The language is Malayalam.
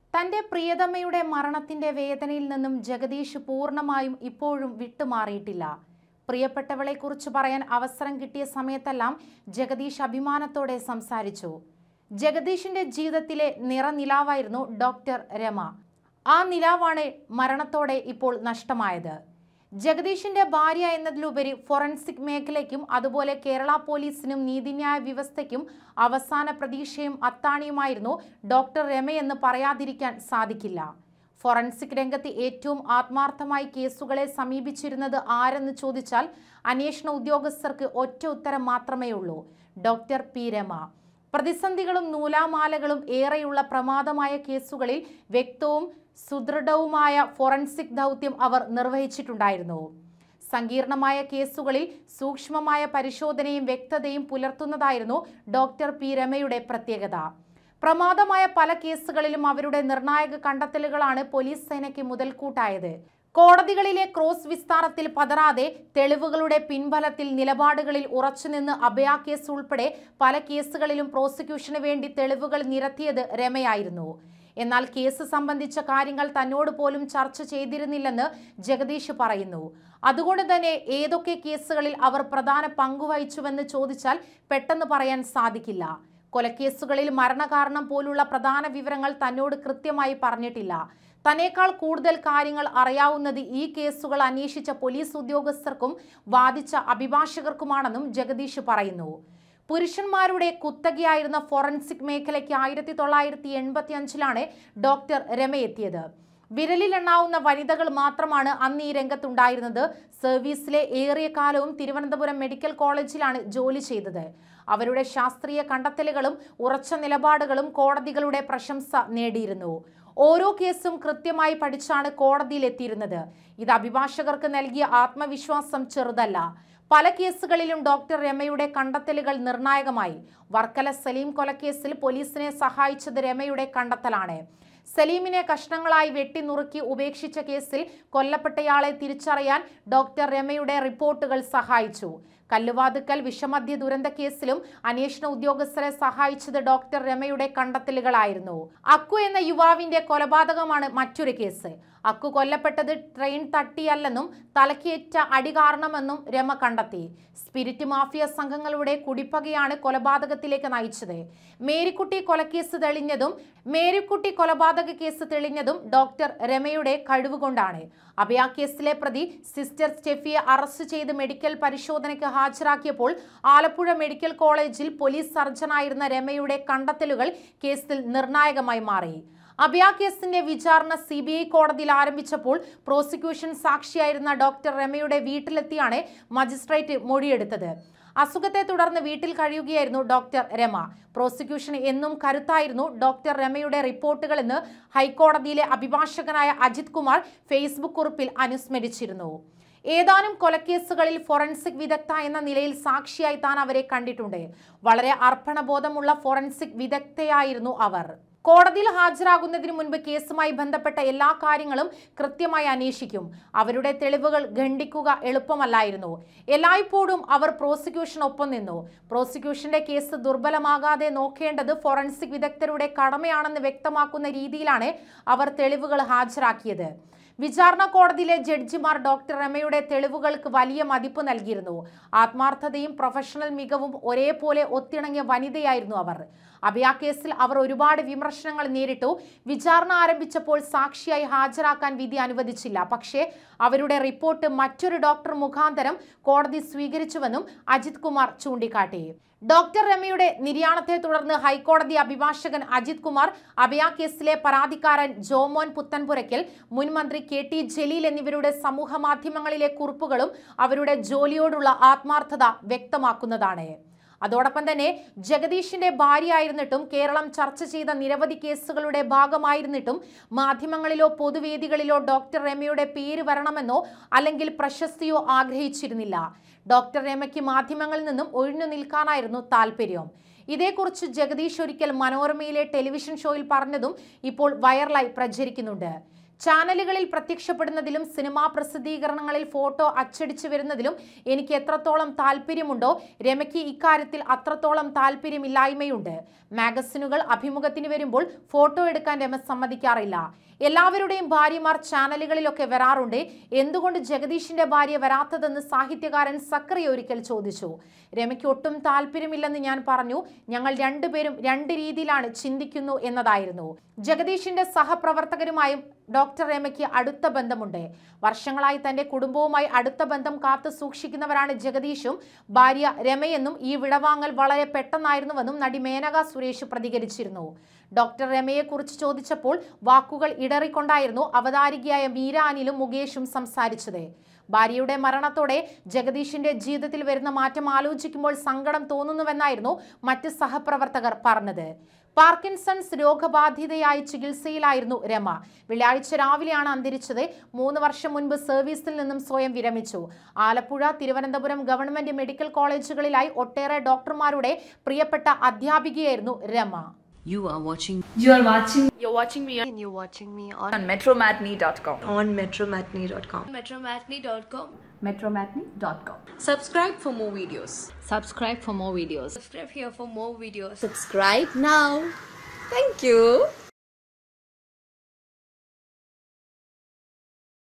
തന്റെ പ്രിയതമയുടെ മരണത്തിന്റെ വേദനയിൽ നിന്നും ജഗദീഷ് പൂർണ്ണമായും ഇപ്പോഴും വിട്ടുമാറിയിട്ടില്ല പ്രിയപ്പെട്ടവളെക്കുറിച്ച് പറയാൻ അവസരം കിട്ടിയ സമയത്തെല്ലാം ജഗദീഷ് അഭിമാനത്തോടെ സംസാരിച്ചു ജഗദീഷിന്റെ ജീവിതത്തിലെ നിറനിലാവായിരുന്നു ഡോക്ടർ രമ ആ നിലാവാണ് മരണത്തോടെ ഇപ്പോൾ നഷ്ടമായത് ജഗദീഷിന്റെ ഭാര്യ എന്നതിലുപരി ഫോറൻസിക് മേഖലയ്ക്കും അതുപോലെ കേരള പോലീസിനും നീതിന്യായ വ്യവസ്ഥയ്ക്കും അവസാന പ്രതീക്ഷയും അത്താണിയുമായിരുന്നു ഡോക്ടർ രമയെന്ന് പറയാതിരിക്കാൻ സാധിക്കില്ല ഫോറൻസിക് രംഗത്ത് ഏറ്റവും ആത്മാർത്ഥമായി കേസുകളെ സമീപിച്ചിരുന്നത് ആരെന്ന് ചോദിച്ചാൽ അന്വേഷണ ഉദ്യോഗസ്ഥർക്ക് ഒറ്റ ഉത്തരം മാത്രമേ ഉള്ളൂ ഡോക്ടർ പി രമ പ്രതിസന്ധികളും നൂലാമാലകളും ഏറെയുള്ള പ്രമാദമായ കേസുകളിൽ വ്യക്തവും സുദൃഢവുമായ ഫോറൻസിക് ദൗത്യം അവർ നിർവഹിച്ചിട്ടുണ്ടായിരുന്നു സങ്കീർണമായ കേസുകളിൽ സൂക്ഷ്മമായ പരിശോധനയും വ്യക്തതയും പുലർത്തുന്നതായിരുന്നു ഡോക്ടർ പി രമയുടെ പ്രത്യേകത പ്രമാദമായ പല കേസുകളിലും അവരുടെ നിർണായക കണ്ടെത്തലുകളാണ് പോലീസ് സേനയ്ക്ക് മുതൽക്കൂട്ടായത് കോടതികളിലെ ക്രോസ് വിസ്താരത്തിൽ പതറാതെ തെളിവുകളുടെ പിൻബലത്തിൽ നിലപാടുകളിൽ ഉറച്ചുനിന്ന് അഭയ കേസ് ഉൾപ്പെടെ പല കേസുകളിലും പ്രോസിക്യൂഷന് വേണ്ടി തെളിവുകൾ നിരത്തിയത് രമയായിരുന്നു എന്നാൽ കേസ് സംബന്ധിച്ച കാര്യങ്ങൾ തന്നോട് പോലും ചർച്ച ചെയ്തിരുന്നില്ലെന്ന് ജഗദീഷ് പറയുന്നു അതുകൊണ്ട് തന്നെ ഏതൊക്കെ കേസുകളിൽ അവർ പ്രധാന പങ്കുവഹിച്ചുവെന്ന് ചോദിച്ചാൽ പെട്ടെന്ന് പറയാൻ സാധിക്കില്ല കൊലക്കേസുകളിൽ മരണകാരണം പോലുള്ള പ്രധാന വിവരങ്ങൾ തന്നോട് കൃത്യമായി പറഞ്ഞിട്ടില്ല തന്നേക്കാൾ കൂടുതൽ കാര്യങ്ങൾ അറിയാവുന്നത് ഈ കേസുകൾ അന്വേഷിച്ച പോലീസ് ഉദ്യോഗസ്ഥർക്കും വാദിച്ച അഭിഭാഷകർക്കുമാണെന്നും ജഗദീഷ് പറയുന്നു പുരുഷന്മാരുടെ കുത്തകയായിരുന്ന ഫോറൻസിക് മേഖലയ്ക്ക് ആയിരത്തി തൊള്ളായിരത്തി എൺപത്തി അഞ്ചിലാണ് ഡോക്ടർ രമ എത്തിയത് വിരലിലെണ്ണാവുന്ന വനിതകൾ മാത്രമാണ് അന്ന് ഈ രംഗത്തുണ്ടായിരുന്നത് സർവീസിലെ ഏറിയ കാലവും തിരുവനന്തപുരം മെഡിക്കൽ കോളേജിലാണ് ജോലി ചെയ്തത് അവരുടെ ശാസ്ത്രീയ കണ്ടെത്തലുകളും ഉറച്ച നിലപാടുകളും കോടതികളുടെ പ്രശംസ നേടിയിരുന്നു ഓരോ കേസും കൃത്യമായി പഠിച്ചാണ് കോടതിയിലെത്തിയിരുന്നത് ഇത് അഭിഭാഷകർക്ക് നൽകിയ ആത്മവിശ്വാസം ചെറുതല്ല പല കേസുകളിലും ഡോക്ടർ രമയുടെ കണ്ടെത്തലുകൾ നിർണായകമായി വർക്കല സലീം കൊലക്കേസിൽ പോലീസിനെ സഹായിച്ചത് രമയുടെ കണ്ടെത്തലാണ് സലീമിനെ കഷ്ണങ്ങളായി വെട്ടിനുറുക്കി ഉപേക്ഷിച്ച കേസിൽ കൊല്ലപ്പെട്ടയാളെ തിരിച്ചറിയാൻ ഡോക്ടർ രമയുടെ റിപ്പോർട്ടുകൾ സഹായിച്ചു കല്ലുവാതുക്കൽ വിഷമദ്യ ദുരന്ത കേസിലും അന്വേഷണ ഉദ്യോഗസ്ഥരെ സഹായിച്ചത് ഡോക്ടർ രമയുടെ കണ്ടെത്തലുകളായിരുന്നു അക്കു എന്ന യുവാവിന്റെ കൊലപാതകമാണ് മറ്റൊരു കേസ് അക്കു കൊല്ലപ്പെട്ടത് ട്രെയിൻ തട്ടിയല്ലെന്നും തലക്കേറ്റ അടി കാരണമെന്നും രമ കണ്ടെത്തി സ്പിരിറ്റ് മാഫിയ സംഘങ്ങളുടെ കുടിപ്പകയാണ് കൊലപാതകത്തിലേക്ക് നയിച്ചത് മേരിക്കുട്ടി കൊലക്കേസ് തെളിഞ്ഞതും മേരിക്കുട്ടി കൊലപാതക കേസ് തെളിഞ്ഞതും ഡോക്ടർ രമയുടെ കഴിവുകൊണ്ടാണ് അഭയ കേസിലെ പ്രതി സിസ്റ്റർ സ്റ്റെഫിയെ അറസ്റ്റ് ചെയ്ത് മെഡിക്കൽ പരിശോധനയ്ക്ക് ഹാജരാക്കിയപ്പോൾ ആലപ്പുഴ മെഡിക്കൽ കോളേജിൽ പോലീസ് സർജനായിരുന്ന രമയുടെ കണ്ടെത്തലുകൾ കേസിൽ നിർണായകമായി മാറി അഭയ കേസിന്റെ വിചാരണ സി ബി ഐ കോടതിയിൽ ആരംഭിച്ചപ്പോൾ പ്രോസിക്യൂഷൻ സാക്ഷിയായിരുന്ന ഡോക്ടർ രമയുടെ വീട്ടിലെത്തിയാണ് മജിസ്ട്രേറ്റ് മൊഴിയെടുത്തത് അസുഖത്തെ തുടർന്ന് വീട്ടിൽ കഴിയുകയായിരുന്നു ഡോക്ടർ രമ പ്രോസിക്യൂഷൻ എന്നും കരുത്തായിരുന്നു ഡോക്ടർ രമയുടെ റിപ്പോർട്ടുകളെന്ന് ഹൈക്കോടതിയിലെ അഭിഭാഷകനായ അജിത് കുമാർ ഫേസ്ബുക്ക് കുറിപ്പിൽ അനുസ്മരിച്ചിരുന്നു ഏതാനും കൊലക്കേസുകളിൽ ഫോറൻസിക് വിദഗ്ധ എന്ന നിലയിൽ സാക്ഷിയായി താൻ അവരെ കണ്ടിട്ടുണ്ട് വളരെ അർപ്പണബോധമുള്ള ഫോറൻസിക് വിദഗ്ധയായിരുന്നു അവർ കോടതിയിൽ ഹാജരാകുന്നതിന് മുൻപ് കേസുമായി ബന്ധപ്പെട്ട എല്ലാ കാര്യങ്ങളും കൃത്യമായി അന്വേഷിക്കും അവരുടെ തെളിവുകൾ ഖണ്ഡിക്കുക എളുപ്പമല്ലായിരുന്നു എല്ലായ്പ്പോഴും അവർ പ്രോസിക്യൂഷനൊപ്പം നിന്നു പ്രോസിക്യൂഷന്റെ കേസ് ദുർബലമാകാതെ നോക്കേണ്ടത് ഫോറൻസിക് വിദഗ്ധരുടെ കടമയാണെന്ന് വ്യക്തമാക്കുന്ന രീതിയിലാണ് അവർ തെളിവുകൾ ഹാജരാക്കിയത് വിചാരണ കോടതിയിലെ ജഡ്ജിമാർ ഡോക്ടർ രമയുടെ തെളിവുകൾക്ക് വലിയ മതിപ്പ് നൽകിയിരുന്നു ആത്മാർത്ഥതയും പ്രൊഫഷണൽ മികവും ഒരേപോലെ ഒത്തിണങ്ങിയ വനിതയായിരുന്നു അവർ അഭയ കേസിൽ അവർ ഒരുപാട് വിമർശനങ്ങൾ നേരിട്ടു വിചാരണ ആരംഭിച്ചപ്പോൾ സാക്ഷിയായി ഹാജരാക്കാൻ വിധി അനുവദിച്ചില്ല പക്ഷേ അവരുടെ റിപ്പോർട്ട് മറ്റൊരു ഡോക്ടർ മുഖാന്തരം കോടതി സ്വീകരിച്ചുവെന്നും അജിത് കുമാർ ചൂണ്ടിക്കാട്ടി ഡോക്ടർ രമയുടെ നിര്യാണത്തെ തുടർന്ന് ഹൈക്കോടതി അഭിഭാഷകൻ അജിത് കുമാർ അഭയ കേസിലെ പരാതിക്കാരൻ ജോമോൻ പുത്തൻപുരയ്ക്കൽ മുൻ മന്ത്രി കെ ടി ജലീൽ എന്നിവരുടെ സമൂഹ മാധ്യമങ്ങളിലെ കുറിപ്പുകളും അവരുടെ ജോലിയോടുള്ള ആത്മാർത്ഥത വ്യക്തമാക്കുന്നതാണ് അതോടൊപ്പം തന്നെ ജഗദീഷിന്റെ ഭാര്യയായിരുന്നിട്ടും കേരളം ചർച്ച ചെയ്ത നിരവധി കേസുകളുടെ ഭാഗമായിരുന്നിട്ടും മാധ്യമങ്ങളിലോ പൊതുവേദികളിലോ ഡോക്ടർ രമയുടെ പേര് വരണമെന്നോ അല്ലെങ്കിൽ പ്രശസ്തിയോ ആഗ്രഹിച്ചിരുന്നില്ല ഡോക്ടർ രമയ്ക്ക് മാധ്യമങ്ങളിൽ നിന്നും ഒഴിഞ്ഞു നിൽക്കാനായിരുന്നു താല്പര്യം ഇതേക്കുറിച്ച് ജഗദീഷ് ഒരിക്കൽ മനോരമയിലെ ടെലിവിഷൻ ഷോയിൽ പറഞ്ഞതും ഇപ്പോൾ വൈറലായി പ്രചരിക്കുന്നുണ്ട് ചാനലുകളിൽ പ്രത്യക്ഷപ്പെടുന്നതിലും സിനിമാ പ്രസിദ്ധീകരണങ്ങളിൽ ഫോട്ടോ അച്ചടിച്ചു വരുന്നതിലും എനിക്ക് എത്രത്തോളം താല്പര്യമുണ്ടോ രമയ്ക്ക് ഇക്കാര്യത്തിൽ അത്രത്തോളം താല്പര്യമില്ലായ്മയുണ്ട് മാഗസിനുകൾ അഭിമുഖത്തിന് വരുമ്പോൾ ഫോട്ടോ എടുക്കാൻ രമ സമ്മതിക്കാറില്ല എല്ലാവരുടെയും ഭാര്യമാർ ചാനലുകളിലൊക്കെ വരാറുണ്ട് എന്തുകൊണ്ട് ജഗദീഷിന്റെ ഭാര്യ വരാത്തതെന്ന് സാഹിത്യകാരൻ സക്രിയ ഒരിക്കൽ ചോദിച്ചു രമയ്ക്ക് ഒട്ടും താല്പര്യമില്ലെന്ന് ഞാൻ പറഞ്ഞു ഞങ്ങൾ രണ്ടുപേരും രണ്ട് രീതിയിലാണ് ചിന്തിക്കുന്നു എന്നതായിരുന്നു ജഗദീഷിന്റെ സഹപ്രവർത്തകരുമായും ഡോക്ടർ രമയ്ക്ക് അടുത്ത ബന്ധമുണ്ട് വർഷങ്ങളായി തന്റെ കുടുംബവുമായി അടുത്ത ബന്ധം കാത്തു സൂക്ഷിക്കുന്നവരാണ് ജഗദീഷും ഭാര്യ രമയെന്നും ഈ വിടവാങ്ങൽ വളരെ പെട്ടെന്നായിരുന്നുവെന്നും നടി മേനക സുരേഷ് പ്രതികരിച്ചിരുന്നു ഡോക്ടർ രമയെക്കുറിച്ച് ചോദിച്ചപ്പോൾ വാക്കുകൾ ഇടറിക്കൊണ്ടായിരുന്നു അവതാരികയായ മീര അനിലും മുകേഷും സംസാരിച്ചത് ഭാര്യയുടെ മരണത്തോടെ ജഗദീഷിന്റെ ജീവിതത്തിൽ വരുന്ന മാറ്റം ആലോചിക്കുമ്പോൾ സങ്കടം തോന്നുന്നുവെന്നായിരുന്നു മറ്റ് സഹപ്രവർത്തകർ പറഞ്ഞത് പാർക്കിൻസൺസ് രോഗബാധിതയായി ചികിത്സയിലായിരുന്നു രമ വെള്ളിയാഴ്ച രാവിലെയാണ് അന്തരിച്ചത് മൂന്ന് വർഷം മുൻപ് സർവീസിൽ നിന്നും സ്വയം വിരമിച്ചു ആലപ്പുഴ തിരുവനന്തപുരം ഗവൺമെന്റ് മെഡിക്കൽ കോളേജുകളിലായി ഒട്ടേറെ ഡോക്ടർമാരുടെ പ്രിയപ്പെട്ട അധ്യാപികയായിരുന്നു Rama You are watching You are watching You're watching me and you're watching me on, on metromatney.com. on metromatney.com. metromatney.com. Metromatney.com. Subscribe for more videos. subscribe for more videos. Subscribe here for more videos. Subscribe now. Thank you.